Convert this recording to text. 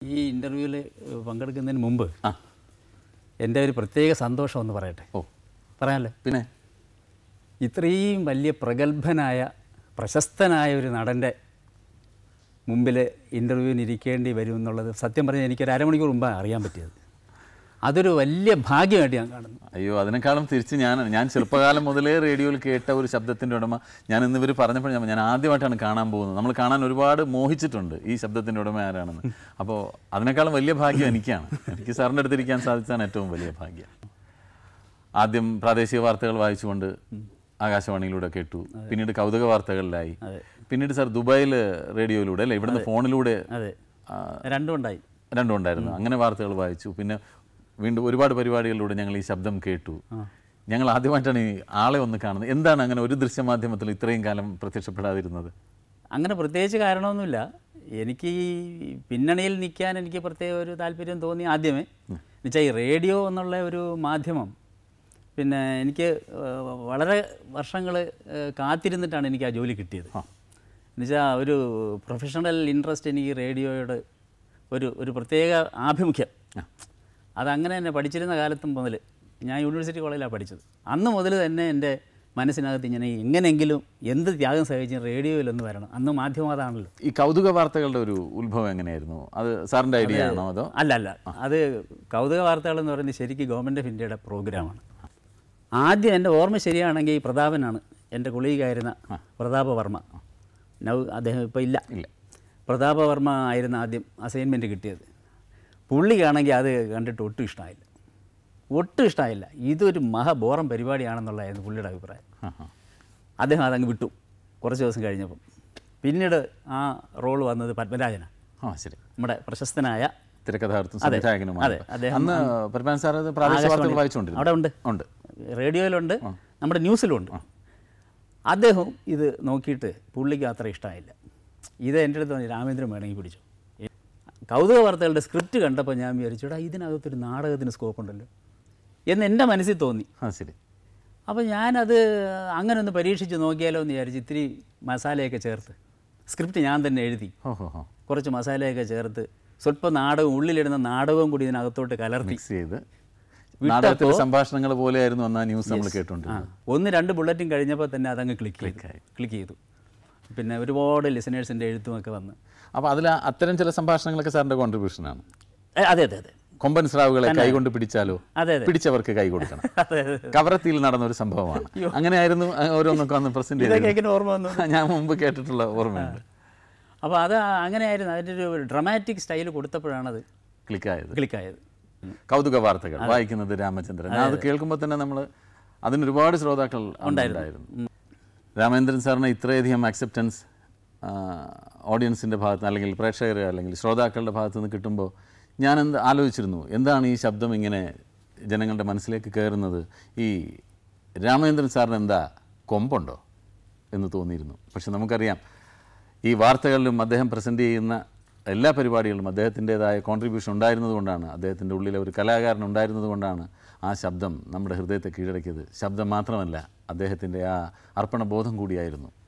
ഈ ഇൻ്റർവ്യൂവിൽ പങ്കെടുക്കുന്നതിന് മുമ്പ് ആ എൻ്റെ ഒരു പ്രത്യേക സന്തോഷം ഒന്ന് പറയട്ടെ ഓ പറയാമല്ലോ പിന്നെ ഇത്രയും വലിയ പ്രഗത്ഭനായ പ്രശസ്തനായ ഒരു നടൻ്റെ മുമ്പിൽ ഇൻ്റർവ്യൂവിന് ഇരിക്കേണ്ടി വരും എന്നുള്ളത് സത്യം പറഞ്ഞാൽ എനിക്കൊരു അരമണിക്കൂർ മുമ്പാണ് അറിയാൻ പറ്റിയത് അതൊരു വലിയ ഭാഗ്യമായിട്ട് ഞാൻ കാണുന്നു അയ്യോ അതിനേക്കാളും തിരിച്ച് ഞാൻ ഞാൻ ചെറുപ്പകാലം മുതലേ റേഡിയോയിൽ കേട്ട ഒരു ശബ്ദത്തിൻ്റെ ഉടമ ഞാൻ ഇന്ന് ഇവർ പറഞ്ഞപ്പോൾ ഞാൻ ഞാൻ ആദ്യമായിട്ടാണ് കാണാൻ പോകുന്നത് നമ്മൾ കാണാൻ ഒരുപാട് മോഹിച്ചിട്ടുണ്ട് ഈ ശബ്ദത്തിൻ്റെ ഉടമ ആരാണെന്ന് അപ്പോൾ അതിനേക്കാളും വലിയ ഭാഗ്യം എനിക്കാണ് എനിക്ക് സാറിൻ്റെ അടുത്തിരിക്കാൻ സാധിച്ചാണ് ഏറ്റവും വലിയ ഭാഗ്യം ആദ്യം പ്രാദേശിക വാർത്തകൾ വായിച്ചുകൊണ്ട് ആകാശവാണിയിലൂടെ കേട്ടു പിന്നീട് കൗതുക വാർത്തകളിലായി പിന്നീട് സാർ ദുബായിൽ റേഡിയോയിലൂടെ അല്ലേ ഇവിടുന്ന് ഫോണിലൂടെ അതെ ആ, രണ്ടും ഉണ്ടായി രണ്ടും ഉണ്ടായിരുന്നു അങ്ങനെ വാർത്തകൾ വായിച്ചു പിന്നെ വീണ്ടും ഒരുപാട് പരിപാടികളിലൂടെ ഞങ്ങൾ ഈ ശബ്ദം കേട്ടു ഞങ്ങൾ ആദ്യമായിട്ടാണ് ഈ ആളെ ഒന്ന് കാണുന്നത് എന്താണ് അങ്ങനെ ഒരു ദൃശ്യമാധ്യമത്തിൽ ഇത്രയും കാലം പ്രത്യക്ഷപ്പെടാതിരുന്നത് അങ്ങനെ പ്രത്യേകിച്ച് കാരണമൊന്നുമില്ല എനിക്ക് ഈ പിന്നണിയിൽ നിൽക്കാൻ എനിക്ക് പ്രത്യേക ഒരു താല്പര്യം തോന്നി ആദ്യമേ എന്നുവെച്ചാൽ ഈ റേഡിയോ എന്നുള്ള ഒരു മാധ്യമം പിന്നെ എനിക്ക് ഏഹ്, വളരെ വർഷങ്ങൾ കാത്തിരുന്നിട്ടാണ് എനിക്ക് ആ ജോലി കിട്ടിയത് എന്നുവെച്ചാൽ ഒരു പ്രൊഫഷണൽ ഇൻട്രസ്റ്റ് എനിക്ക് റേഡിയോയോട് ഒരു ഒരു പ്രത്യേക ആഭിമുഖ്യം അതങ്ങനെ തന്നെ പഠിച്ചിരുന്ന കാലത്തും മുതൽ ഞാൻ യൂണിവേഴ്സിറ്റി കോളേജിലാണ് പഠിച്ചത് അന്ന് മുതൽ തന്നെ എൻ്റെ മനസ്സിനകത്ത് ഇങ്ങനെ എങ്ങനെയെങ്കിലും എന്ത് ത്യാഗം സഹിച്ചും റേഡിയോയിലൊന്ന് വരണം അന്ന് മാധ്യമം അതാണല്ലോ ഈ കൗതുക വാർത്തകളുടെ ഒരു ഉത്ഭവം എങ്ങനെയായിരുന്നു അത് സാറിൻ്റെ ഐഡിയ ആണോ അതോ അല്ല അല്ല അത് കൗതുക വാർത്തകൾ എന്ന് പറയുന്നത് ശരിക്കും ഗവൺമെൻറ് ഓഫ് ഇന്ത്യയുടെ പ്രോഗ്രാമാണ് ആദ്യം എൻ്റെ ഓർമ്മ ശരിയാണെങ്കിൽ ഈ പ്രതാപനാണ് എൻ്റെ കുളികായിരുന്ന പ്രതാപവർമ്മ നൗ അദ്ദേഹം ഇപ്പോൾ ഇല്ല ഇല്ല പ്രതാപവർമ്മ ആയിരുന്നു ആദ്യം അസൈൻമെൻറ്റ് കിട്ടിയത് പുള്ളിക്കാണെങ്കിൽ അത് കണ്ടിട്ട് ഒട്ടും ഇഷ്ടമായില്ല ഒട്ടും ഇഷ്ടമായില്ല ഇതൊരു മഹാബോറം പരിപാടിയാണെന്നുള്ളതായിരുന്നു പുള്ളിയുടെ അഭിപ്രായം ആ, ആ. അദ്ദേഹം അതങ്ങ് വിട്ടു കുറച്ച് ദിവസം കഴിഞ്ഞപ്പം പിന്നീട് ആ റോൾ വന്നത് പത്മരാജനാണ് ആ ശരി നമ്മുടെ പ്രശസ്തനായ തിരക്കഥാകൃത്തും അതെ, സംവിധായകനുമാണ് അതെ, അദ്ദേഹം അന്ന് പരമാൻ സാർ അത് പ്രാദേശിക വാർത്തകൾ വായിച്ചുകൊണ്ടിരുന്നു അവിടെ ഉണ്ട് ഉണ്ട് റേഡിയോയിലുണ്ട് നമ്മുടെ ന്യൂസിലുണ്ട് അദ്ദേഹം ഇത് നോക്കിയിട്ട് പുള്ളിക്ക് അത്ര ഇഷ്ടമായില്ല ഇത് എൻ്റെ അടുത്ത് പറഞ്ഞു രാമേന്ദ്രൻ വേണമെങ്കിൽ പിടിച്ചു കൗതുക വാർത്തകളുടെ സ്ക്രിപ്റ്റ് കണ്ടപ്പോൾ ഞാൻ വിചാരിച്ചുടാ ഇതിനകത്തൊരു നാടകത്തിന് സ്കോപ്പ് ഉണ്ടല്ലോ എന്ന് എൻ്റെ മനസ്സിൽ തോന്നി ആ ശരി അപ്പോൾ ഞാനത് അങ്ങനെ ഒന്ന് പരീക്ഷിച്ച് നോക്കിയാലോ എന്ന് വിചാരിച്ച് ഇത്തിരി മസാലയൊക്കെ ചേർത്ത് സ്ക്രിപ്റ്റ് ഞാൻ തന്നെ എഴുതി ഹോ ഹോ ഹോ കുറച്ച് മസാലയൊക്കെ ചേർത്ത് സ്വല്പം നാടകം ഉള്ളിലിടുന്ന നാടകവും കൂടി ഇതിനകത്തോട്ട് കലർത്തി മിക്സ് ചെയ്ത് നാടകത്തിലെ സംഭാഷണങ്ങൾ പോലെയായിരുന്നു അന്ന് ആ ന്യൂസ് നമ്മൾ ആ കേട്ടുകൊണ്ടിരുന്നത് ഒന്ന് രണ്ട് ബുള്ളറ്റും കഴിഞ്ഞപ്പോൾ തന്നെ അതങ്ങ് ക്ലിക്ക് ചെയ്തു ആയി. ക്ലിക്ക് ചെയ്തു പിന്നെ ഒരുപാട് ലിസണേഴ്സിൻ്റെ എഴുത്തുമൊക്കെ വന്ന് അപ്പോൾ അതിൽ അത്തരം ചില സംഭാഷണങ്ങളൊക്കെ സാറിൻ്റെ കോൺട്രിബ്യൂഷനാണ് ഏ, അതെ അതെ അതെ കൊമ്പൻ സ്രാവുകളെ കൈകൊണ്ട് പിടിച്ചാലോ അതെ അതെ പിടിച്ചവർക്ക് കൈ കൊടുക്കണം അതെ അതെ കവറത്തിയിൽ നടന്ന ഒരു സംഭവമാണ് അങ്ങനെയായിരുന്നു ആ, ഓരോന്നൊക്കെ അന്ന് പ്രസന്റ് ഇതൊക്കെ എങ്ങനെ ഓർമ്മ വന്നു ഞാൻ മുമ്പ് കേട്ടിട്ടുള്ള ഓർമ്മയുണ്ട് അപ്പോൾ അത് അങ്ങനെയായിരുന്നു അതിൻ്റെ ഒരു ഡ്രമാറ്റിക് സ്റ്റൈൽ കൊടുത്തപ്പോഴാണത് ക്ലിക്കായത് ക്ലിക്കായത് കൗതുക വാർത്തകൾ വായിക്കുന്നത് രാമചന്ദ്രൻ ഞാൻ അത് കേൾക്കുമ്പോൾ തന്നെ നമ്മൾ അതിന് ഒരുപാട് ശ്രോതാക്കൾ ഉണ്ടായിരുന്നു രാമേന്ദ്രൻ സാറിന് ഇത്രയധികം അക്സെപ്റ്റൻസ് ഓഡിയൻസിൻ്റെ ഭാഗത്ത് നിന്ന് അല്ലെങ്കിൽ പ്രേക്ഷകർ അല്ലെങ്കിൽ ശ്രോതാക്കളുടെ ഭാഗത്ത് നിന്ന് കിട്ടുമ്പോൾ ഞാൻ എന്ത് ആലോചിച്ചിരുന്നു എന്താണ് ഈ ശബ്ദം ഇങ്ങനെ ജനങ്ങളുടെ മനസ്സിലേക്ക് കയറുന്നത് ഈ രാമേന്ദ്രൻ സാറിന് എന്താ കൊമ്പുണ്ടോ എന്ന് തോന്നിയിരുന്നു പക്ഷെ നമുക്കറിയാം ഈ വാർത്തകളിലും അദ്ദേഹം പ്രസൻറ്റ് ചെയ്യുന്ന എല്ലാ പരിപാടികളിലും അദ്ദേഹത്തിൻ്റെതായ കോൺട്രിബ്യൂഷൻ ഉണ്ടായിരുന്നത് കൊണ്ടാണ് അദ്ദേഹത്തിൻ്റെ ഉള്ളിലെ ഒരു കലാകാരൻ ഉണ്ടായിരുന്നത് കൊണ്ടാണ് ആ ശബ്ദം നമ്മുടെ ഹൃദയത്തെ കീഴടക്കിയത് ശബ്ദം മാത്രമല്ല അദ്ദേഹത്തിൻ്റെ ആ അർപ്പണബോധം കൂടിയായിരുന്നു